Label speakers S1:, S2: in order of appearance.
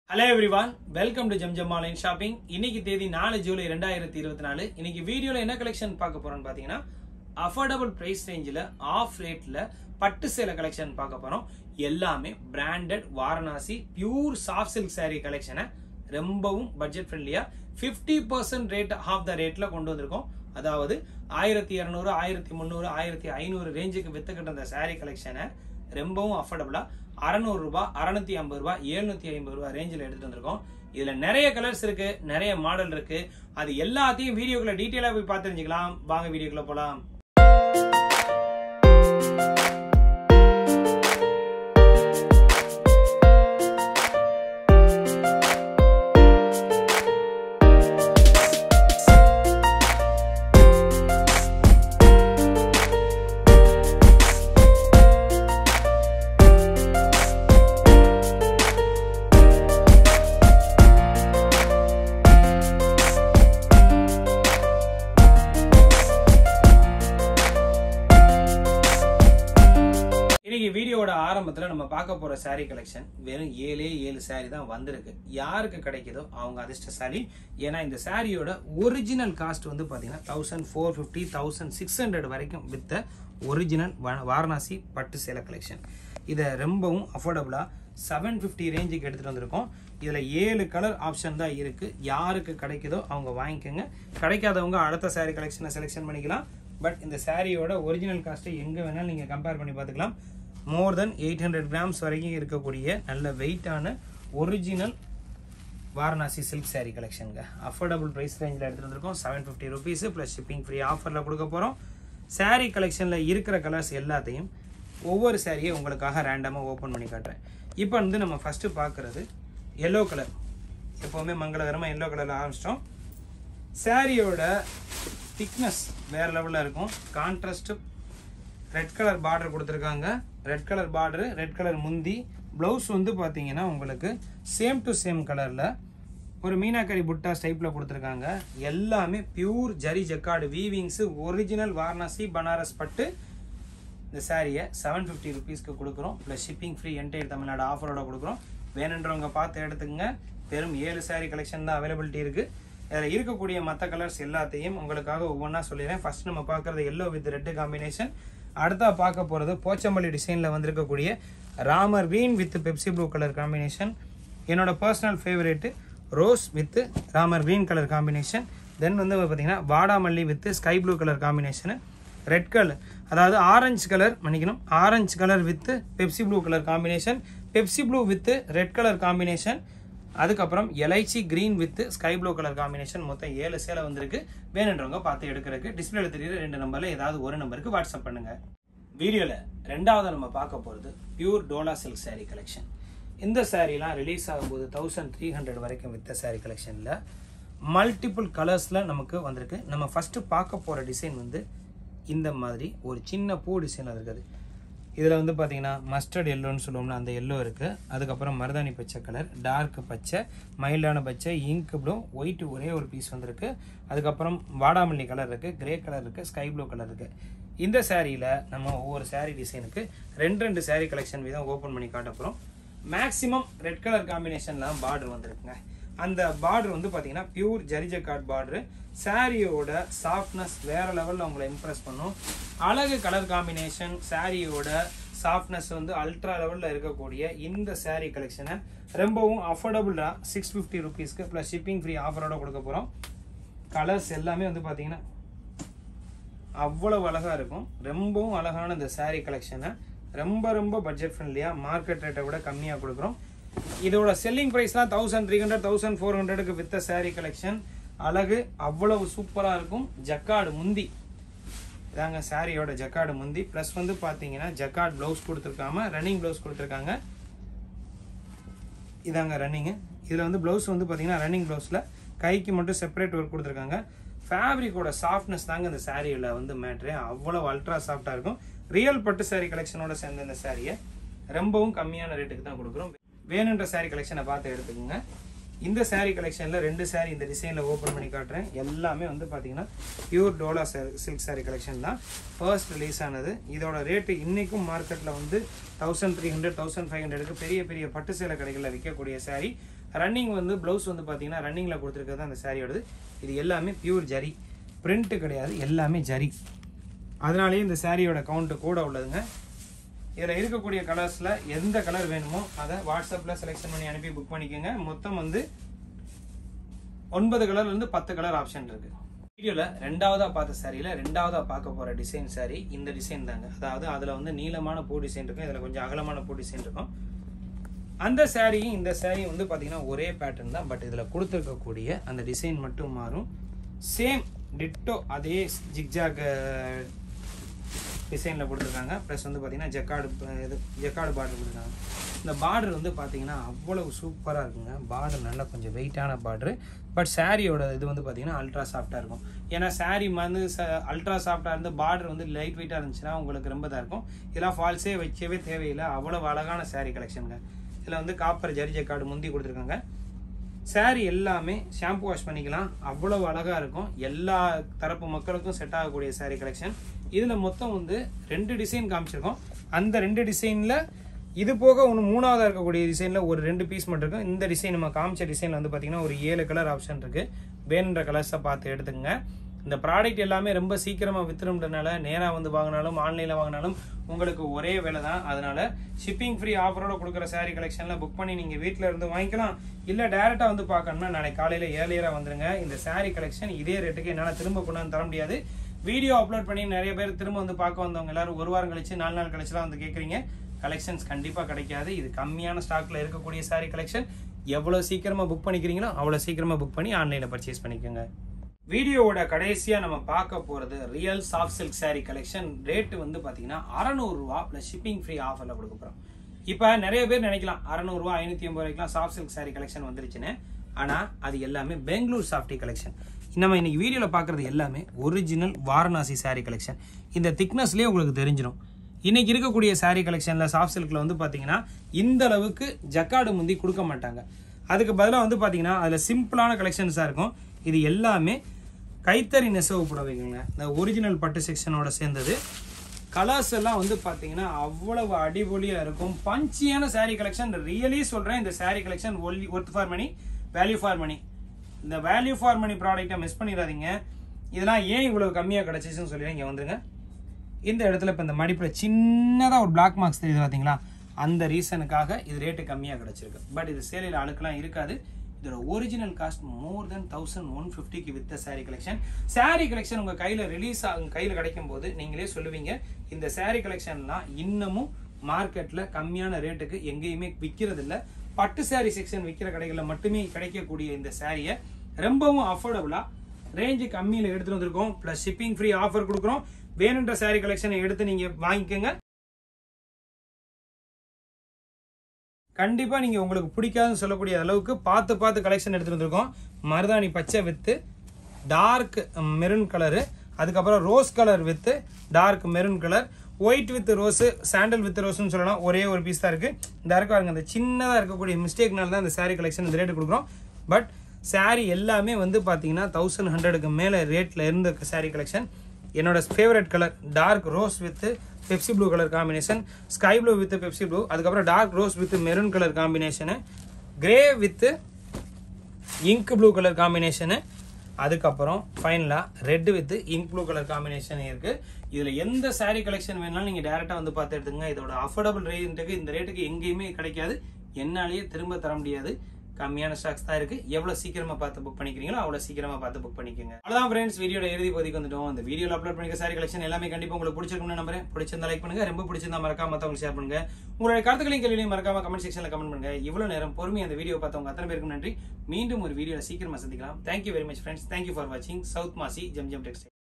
S1: hello everyone welcome to Jamjam online shopping இன்னைக்கு தேதி நாலு ஜூலை ரெண்டாயிரத்தி இருபத்தி நாலு இன்னைக்கு வீடியோல என்ன கலெக்ஷன் பார்க்க போறோம்னு பாத்தீங்கன்னா அஃபோர்டபுள் பிரைஸ் ரேஞ்சில் ஆஃப் ரேட்ல பட்டு சேலை கலெக்ஷன் பார்க்க போறோம் எல்லாமே branded Varanasi pure soft silk saree கலெக்ஷனை ரொம்பவும் பட்ஜெட் ஃப்ரெண்ட்லியா 50% பர்சன்ட் ரேட் ஆஃப் த ரேட்ல கொண்டு வந்திருக்கோம் அதாவது ஆயிரத்தி இரநூறு ஆயிரத்தி முந்நூறு ஆயிரத்தி ஐநூறு ரேஞ்சுக்கு வித்துக்கிட்டு இருந்த saree கலெக்ஷனை ரொம்பவும் அஃபோர்டபுளா அறநூறு ரூபாய் அறுநூத்தி ஐம்பது ரூபாய் எழுநூத்தி ஐம்பது ரூபாய் ரேஞ்சில் எடுத்துட்டு வந்திருக்கோம் இதுல நிறைய கலர்ஸ் இருக்கு நிறைய மாடல் இருக்கு அது எல்லாத்தையும் வீடியோக்குள்ள டீட்டெயிலா போய் பார்த்து தெரிஞ்சுக்கலாம் வாங்க வீடியோக்குள்ள போலாம் இன்னைக்கு வீடியோவோட ஆரம்பத்துல நம்ம பார்க்க போற saree கலெக்ஷன் வெறும் ஏழே ஏழு saree தான் வந்திருக்கு யாருக்கு கிடைக்குதோ அவங்க அதிர்ஷ்டசாலி ஏன்னா இந்த சாரியோட ஒரிஜினல் காஸ்ட் வந்து பாத்தீங்கன்னா thousand four fifty thousand six hundred வரைக்கும் வித்த ஒரிஜினல் வாரணாசி பட்டு சேலை கலெக்ஷன் இதை ரொம்பவும் அஃபோர்டபுளா செவன் ஃபிஃப்டி ரேஞ்சுக்கு எடுத்துட்டு வந்திருக்கோம் இதுல ஏழு கலர் ஆப்ஷன் தான் இருக்கு யாருக்கு கிடைக்குதோ அவங்க வாங்கிக்கோங்க கிடைக்காதவங்க அடுத்த saree கலெக்ஷனை செலெக்ஷன் பண்ணிக்கலாம் பட் இந்த சாரியோட ஒரிஜினல் காஸ்ட்டை எங்கே வேணாலும் நீங்கள் கம்பேர் பண்ணி பார்த்துக்கலாம் more then eight hundred grams வரைக்கும் இருக்கக்கூடிய நல்ல வெயிட்டான ஒரிஜினல் வாரணாசி சில்க் saree கலெக்ஷனுங்க அஃபோர்டபுள் ப்ரைஸ் ரேஞ்சில் எடுத்துகிட்டு வந்திருக்கோம் seven fifty rupees plus shipping free ஆஃபரில் கொடுக்க போகிறோம் saree கலெக்ஷனில் இருக்கிற கலர்ஸ் எல்லாத்தையும் ஒவ்வொரு சாரியை உங்களுக்காக ரேண்டமாக ஓப்பன் பண்ணி காட்டுறேன் இப்போ வந்து நம்ம ஃபஸ்ட்டு பார்க்குறது எல்லோ கலர் எப்போவுமே மங்களகரமாக எல்லோ கலரில் ஆரம்பிச்சிட்டோம் சாரியோட திக்னஸ் வேறு லெவலில் இருக்கும் கான்ட்ராஸ்ட் ரெட் கலர் பார்டர் கொடுத்துருக்காங்க red colour border red colour முந்தி ப்ளவுஸ் வந்து பார்த்தீங்கன்னா உங்களுக்கு சேம் டு சேம் கலரில் ஒரு மீனாக்கரி புட்டா டைப்பில் கொடுத்துருக்காங்க எல்லாமே pure zari jacquard weavings original Varanasi Banaras பட்டு இந்த சாரியை செவன் ஃபிஃப்டி ருபீஸ்க்கு கொடுக்குறோம் plus shipping free entire Tamil Nadu ஆஃபரோட கொடுக்குறோம் வேணுன்றவங்க பார்த்து எடுத்துக்கங்க வெறும் ஏழு சாரி கலெக்ஷன் தான் அவைலபிலிட்டி இருக்குது அதில் இருக்கக்கூடிய மற்ற கலர்ஸ் எல்லாத்தையும் உங்களுக்காக ஒவ்வொன்றா சொல்லிடுறேன் ஃபர்ஸ்ட் நம்ம பார்க்குறது எல்லோ வித் ரெட்டு காம்பினேஷன் அடுத்தா பார்க்க போகிறது போச்சம்பள்ளி டிசைனில் வந்திருக்கக்கூடிய Ramar green with Pepsi blue colour combination என்னோட personal favourite rose with Ramar green colour combination then வந்து பார்த்தீங்கன்னா வாடாமல்லி with sky blue colour combination red colour அதாவது ஆரஞ்சு கலர் மன்னிக்கணும் orange colour with Pepsi blue colour combination Pepsi blue with red colour combination அதுக்கப்புறம் எலைச்சி green with sky blue colour combination மொத்தம் ஏழு சேலை வந்திருக்கு வேணுன்றவங்க பார்த்து எடுக்கிறதுக்கு டிஸ்பிளேல தெரியுற ரெண்டு நம்பர்ல ஏதாவது ஒரு நம்பருக்கு வாட்ஸ்அப் பண்ணுங்க வீடியோல ரெண்டாவது நம்ம பார்க்க போறது pure Dola silk saree collection இந்த சாரீலாம் ரிலீஸ் ஆகும்போது தௌசண்ட் த்ரீ ஹண்ட்ரட் வரைக்கும் வித்த saree கலெக்ஷனில் மல்டிபிள் கலர்ஸில் நமக்கு வந்திருக்கு நம்ம ஃபஸ்ட்டு பார்க்க போகிற டிசைன் வந்து இந்த மாதிரி ஒரு சின்ன பூ டிசைன் இருக்குது இதில் வந்து பார்த்தீங்கன்னா மஸ்டர்ட் எல்லோன்னு சொல்லுவோம்னா அந்த எல்லோ இருக்குது அதுக்கப்புறம் மருதாணி பச்சை கலர் டார்க் பச்சை மைல்டான பச்சை இங்க் ப்ளூ ஒயிட் ஒரே ஒரு பீஸ் வந்திருக்கு அதுக்கப்புறம் வாடாமல்லி கலர் இருக்குது கிரே கலர் இருக்குது ஸ்கை ப்ளூ கலர் இருக்குது இந்த சாரியில் நம்ம ஒவ்வொரு saree டிசைனுக்கு ரெண்டு ரெண்டு saree கலெக்ஷன் வீதம் ஓப்பன் பண்ணி காட்ட போகிறோம் மேக்ஸிமம் ரெட் கலர் காம்பினேஷன்லாம் பார்டர் வந்திருக்குங்க அந்த பார்டர் வந்து பார்த்தீங்கன்னா பியூர் ஜரிஜக்காட் பார்டரு சாரியோட சாஃப்ட்னஸ் வேற லெவலில் உங்களை இம்ப்ரெஸ் பண்ணும் அழகு கலர் காம்பினேஷன் சாரியோட சாஃப்ட்னஸ் வந்து அல்ட்ரா லெவலில் இருக்கக்கூடிய இந்த saree கலெக்ஷனை ரொம்பவும் அஃபோர்டபுளாக சிக்ஸ் ஃபிஃப்டி ருபீஸ்க்கு ப்ளஸ் ஷிப்பிங் ஃப்ரீ ஆஃபரோட கொடுக்க போகிறோம் கலர்ஸ் எல்லாமே வந்து பார்த்தீங்கன்னா அவ்வளவு அழகாக இருக்கும் ரொம்பவும் அழகான இந்த saree கலெக்ஷனை ரொம்ப ரொம்ப பட்ஜெட் ஃப்ரெண்ட்லியாக மார்க்கெட் ரேட்டை விட கம்மியாக கொடுக்குறோம் இதோட செல்லிங் ப்ரைஸ்லாம் thousand three hundred thousand four ஹண்ட்ரடுக்கு வித்த saree கலெக்ஷன் அழகு அவ்வளவு சூப்பராக இருக்கும் ஜக்காடு முந்தி இதாங்க சாரியோட ஜக்காடு முந்தி ப்ளஸ் வந்து பார்த்தீங்கன்னா ஜக்காட் ப்ளவுஸ் கொடுத்துருக்காம ரன்னிங் ப்ளவுஸ் கொடுத்துருக்காங்க இதாங்க ரன்னிங்கு இதில் வந்து ப்ளவுஸ் வந்து பார்த்தீங்கன்னா ரன்னிங் ப்ளவுஸில் கைக்கு மட்டும் செப்பரேட் ஒர்க் கொடுத்துருக்காங்க ஃபேப்ரிக்கோட சாஃப்ட்னஸ் தாங்க இந்த சாரியில் வந்து மேட்ரு அவ்வளோ அல்ட்ரா சாஃப்டாக இருக்கும் ரியல் பட்டு saree கலெக்ஷனோட சேர்ந்த இந்த சாரியை ரொம்பவும் கம்மியான ரேட்டுக்கு தான் கொடுக்குறோம் வேணுன்ற saree கலெக்ஷனை பார்த்து எடுத்துக்கோங்க இந்த saree கலெக்ஷனில் ரெண்டு saree இந்த டிசைனில் ஓப்பன் பண்ணி காட்டுறேன் எல்லாமே வந்து பார்த்தீங்கன்னா pure Dola silk saree collection தான் ஃபர்ஸ்ட் ரிலீஸ் ஆனது இதோட ரேட்டு இன்றைக்கும் மார்க்கெட்டில் வந்து thousand three hundred thousand five ஹண்ட்ரடுக்கு பெரிய பெரிய பட்டு சேலை கடைகளில் விற்கக்கூடிய saree ரன்னிங் வந்து ப்ளவுஸ் வந்து பார்த்தீங்கன்னா ரன்னிங்கில் கொடுத்துருக்கிறது அந்த சாரியோடது இது எல்லாமே பியூர் ஜரி பிரிண்ட் கிடையாது எல்லாமே ஜரி அதனாலேயே இந்த சாரியோட கவுண்ட் கூட உள்ளதுங்க இதில் இருக்கக்கூடிய கலர்ஸில் எந்த கலர் வேணுமோ அதை வாட்ஸ்அப்பில் செலெக்ஷன் பண்ணி அனுப்பி புக் பண்ணிக்கோங்க மொத்தம் வந்து ஒன்பது கலர்ல இருந்து பத்து கலர் ஆப்ஷன் இருக்கு வீடியோல ரெண்டாவதா பார்த்த சாரியில ரெண்டாவதா பார்க்க போற டிசைன் சாரி இந்த டிசைன் தாங்க அதாவது அதுல வந்து நீளமான பூ டிசைன் இருக்கும் இதுல கொஞ்சம் அகலமான பூ டிசைன் இருக்கும் அந்த சாரியும் இந்த சாரி வந்து பாத்தீங்கன்னா ஒரே பேட்டர்ன் தான் பட் இதுல கொடுத்துருக்கக்கூடிய அந்த டிசைன் மட்டும் மாறும் சேம் டிட்டோ அதே ஜிக்ஜாக் டிசைனில் கொடுத்துருக்காங்க ப்ளஸ் வந்து பார்த்தீங்கன்னா ஜக்காடு இது ஜக்காடு பார்டர் கொடுத்துருக்காங்க இந்த பார்டர் வந்து பார்த்தீங்கன்னா அவ்வளவு சூப்பராக இருக்குங்க பார்டர் நல்லா கொஞ்சம் வெயிட்டான பார்டரு பட் சாரியோட இது வந்து பார்த்தீங்கன்னா அல்ட்ரா சாஃப்டாக இருக்கும் ஏன்னா சாரி வந்து அல்ட்ரா சாஃப்டாக இருந்து பார்டர் வந்து லைட் வெயிட்டாக இருந்துச்சுன்னா உங்களுக்கு ரொம்ப தான் இருக்கும் இதெல்லாம் ஃபால்ஸே வைக்கவே தேவையில்லை அவ்வளவு அழகான சாரி கலெக்ஷனுங்க இதில் வந்து காப்பர் ஜரி ஜக்காடு முந்தி கொடுத்துருக்காங்க சாரி எல்லாமே ஷாம்பு வாஷ் பண்ணிக்கலாம் அவ்வளவு அழகா இருக்கும் எல்லா தரப்பு மக்களுக்கும் செட் ஆகக்கூடிய சாரி கலெக்ஷன் இதுல மொத்தம் வந்து ரெண்டு டிசைன் காமிச்சிருக்கோம் அந்த ரெண்டு டிசைன்ல இது போக ஒன்று மூணாவதா இருக்கக்கூடிய டிசைன்ல ஒரு ரெண்டு பீஸ் மட்டும் இருக்கும் இந்த டிசைன் நம்ம காமிச்ச டிசைன்ல வந்து பாத்தீங்கன்னா ஒரு ஏழு கலர் ஆப்ஷன் இருக்கு வேணுன்ற கலர்ஸை பார்த்து எடுத்துக்கங்க இந்த ப்ராடக்ட் எல்லாமே ரொம்ப சீக்கிரமா வித்துருன்றனால நேரா வந்து வாங்கினாலும் ஆன்லைன்ல வாங்கினாலும் உங்களுக்கு ஒரே விலை தான் அதனால ஷிப்பிங் ஃப்ரீ ஆஃபரோட கொடுக்குற சாரி கலெக்ஷன்ல புக் பண்ணி நீங்க வீட்ல இருந்து வாங்கிக்கலாம் இல்ல டைரக்டா வந்து பார்க்கணும்னா நாளைக்கு காலையில ஏர்லியரா வந்துருங்க இந்த சாரி கலெக்ஷன் இதே ரேட்டுக்கு என்னால திரும்ப கொண்டாந்து தர முடியாது வீடியோ அப்லோட் பண்ணி நிறைய பேர் திரும்ப வந்து பார்க்க வந்தவங்க எல்லாரும் ஒரு வாரம் கழிச்சு நாலு நாள் கழிச்சுலாம் வந்து கேட்குறீங்க கலெக்ஷன்ஸ் கண்டிப்பா கிடைக்காது இது கம்மியான ஸ்டாக்ல இருக்கக்கூடிய சாரி கலெக்ஷன் எவ்வளவு சீக்கிரமா புக் பண்ணிக்கிறீங்களோ அவ்வளவு சீக்கிரமா புக் பண்ணி ஆன்லைன்ல பர்ச்சேஸ் பண்ணிக்கோங்க வீடியோவோட கடைசியா நம்ம பார்க்க போறது real soft silk saree collection rate வந்து பாத்தீங்கன்னா அறநூறு ரூபா பிளஸ் ஷிப்பிங் ஃப்ரீ ஆஃபர்ல கொடுக்க போறோம் இப்ப நிறைய பேர் நினைக்கலாம் அறநூறு ரூபா ஐநூத்தி ஐம்பது ரூபாய்க்குலாம் சாஃப்ட் சில்க் saree கலெக்ஷன் வந்துருச்சுன்னு ஆனா அது எல்லாமே பெங்களூர் சாஃப்டி கலெக்ஷன் நம்ம இன்னைக்கு வீடியோல பாக்குறது எல்லாமே ஒரிஜினல் வாரணாசி saree கலெக்ஷன் இந்த திக்னஸ்லயே உங்களுக்கு தெரிஞ்சிடும் இன்னைக்கு இருக்கக்கூடிய saree கலெக்ஷன்ல சாஃப்ட் சில்க்ல வந்து பாத்தீங்கன்னா இந்த அளவுக்கு ஜக்காடு முந்தி கொடுக்க மாட்டாங்க அதுக்கு பதிலாக வந்து பாத்தீங்கன்னா அதுல சிம்பிளான கலெக்ஷன்ஸா இருக்கும் இது எல்லாமே கைத்தறி நெசவு புடவைங்க இந்த ஒரிஜினல் பட்டு செக்ஷனோட சேர்ந்தது கலர்ஸ் எல்லாம் வந்து பாத்தீங்கன்னா அவ்வளவு அடிபொலியா இருக்கும் பஞ்சியான saree கலெக்ஷன் ரியலி சொல்றேன் இந்த saree collection worth for money value for money இந்த வேல்யூ ஃபார் மணி ப்ராடக்ட்டை மிஸ் பண்ணிடாதீங்க இதெல்லாம் ஏன் இவ்வளவு கம்மியா கிடைச்சிச்சுன்னு சொல்லி இங்க வந்துருங்க இந்த இடத்துல இப்போ இந்த மடிப்பில் சின்னதாக ஒரு பிளாக் மார்க்ஸ் தெரியுது பார்த்தீங்களா அந்த ரீசனுக்காக இது ரேட்டு கம்மியாக கிடச்சிருக்கு பட் இது சேலையில் அழுக்கெல்லாம் இருக்காது இதோட original cost more then thousand one ஃபிஃப்டிக்கு வித்த saree கலெக்ஷன் saree கலெக்ஷன் உங்கள் கையில் ரிலீஸ் ஆகும் கையில் கிடைக்கும் போது நீங்களே சொல்லுவீங்க இந்த saree கலெக்ஷன்லாம் இன்னமும் மார்க்கெட்டில் கம்மியான ரேட்டுக்கு எங்கேயுமே விற்கிறது இல்ல பட்டு saree செக்ஷன் விற்கிற கடைகளில் மட்டுமே கிடைக்கக்கூடிய இந்த சாரியை ரொம்பவும் அஃபோர்டபுளாக ரேஞ்சு கம்மியில் எடுத்துட்டு வந்திருக்கோம் ப்ளஸ் ஷிப்பிங் ஃப்ரீ ஆஃபர் கொடுக்குறோம் வேணுன்ற saree கலெக்ஷனை எடுத்து நீங்க வாங்கிக்கோங்க கண்டிப்பா நீங்க உங்களுக்கு பிடிக்காதுன்னு சொல்லக்கூடிய அளவுக்கு பார்த்து பார்த்து கலெக்ஷன் எடுத்துட்டு வந்திருக்கோம் மருதாணி பச்சை வித்து டார்க் மெரூன் கலரு அதுக்கப்புறம் rose colour with dark maroon colour white with rose sandal with ரோஸ்னு சொல்லலாம் ஒரே ஒரு பீஸ் தான் இருக்கு இந்த இருக்கு பாருங்க இந்த சின்னதா இருக்கக்கூடிய மிஸ்டேக்னால தான் இந்த saree கலெக்ஷன் இந்த ரேட் கொடுக்குறோம் பட் saree எல்லாமே வந்து பாத்தீங்கன்னா தௌசண்ட் ஹண்ட்ரடுக்கு மேல ரேட்ல இருந்த saree கலெக்ஷன் என்னோட favourite colour dark rose with Pepsi blue colour combination sky blue with Pepsi blue அதுக்கப்புறம் dark rose with maroon colour combination grey with ink blue colour combination அதுக்கப்புறம் ஃபைனலாக red with ink blue colour combination இருக்கு இதில் எந்த saree collection வேணாலும் நீங்கள் டேரெக்டாக வந்து பார்த்து எடுத்துங்க இதோட அஃபோர்டபுள் ரேட்டுக்கு இந்த ரேட்டுக்கு எங்கேயுமே கிடைக்காது என்னாலேயே திரும்ப தர முடியாது கம்மியான ஸ்டாக்ஸ் தான் இருக்கு எவ்வளவு சீக்கிரமா பார்த்து புக் பண்ணிக்கிறீங்களோ அவ்வளவு சீக்கிரமா பார்த்து புக் பண்ணிக்கோங்க அவ்வளவுதான் ஃப்ரெண்ட்ஸ் வீடியோட இறுதி பகுதிக்கு வந்துட்டோம் இந்த வீடியோல அப்லோட் பண்ணிக்க சாரி கலெக்ஷன் எல்லாமே கண்டிப்பா உங்களுக்கு பிடிச்சிருக்கும்னு நம்புறேன் பிடிச்சிருந்தா லைக் பண்ணுங்க ரொம்ப பிடிச்சிருந்தா மறக்காம மத்தவங்களுக்கு ஷேர் பண்ணுங்க உங்களுடைய கருத்துக்களையும் கேள்வியும் மறக்காம கமெண்ட் செக்ஷன்ல கமெண்ட் பண்ணுங்க இவ்வளவு நேரம் பொறுமை அந்த வீடியோ பார்த்தவங்க அத்தனை பேருக்கும் நன்றி மீண்டும் ஒரு வீடியோல சீக்கிரமா சந்திக்கலாம் thank you very much friends thank you for வாட்சிங் சவுத் மாசி ஜம் ஜம் டெக்ஸ்டைல்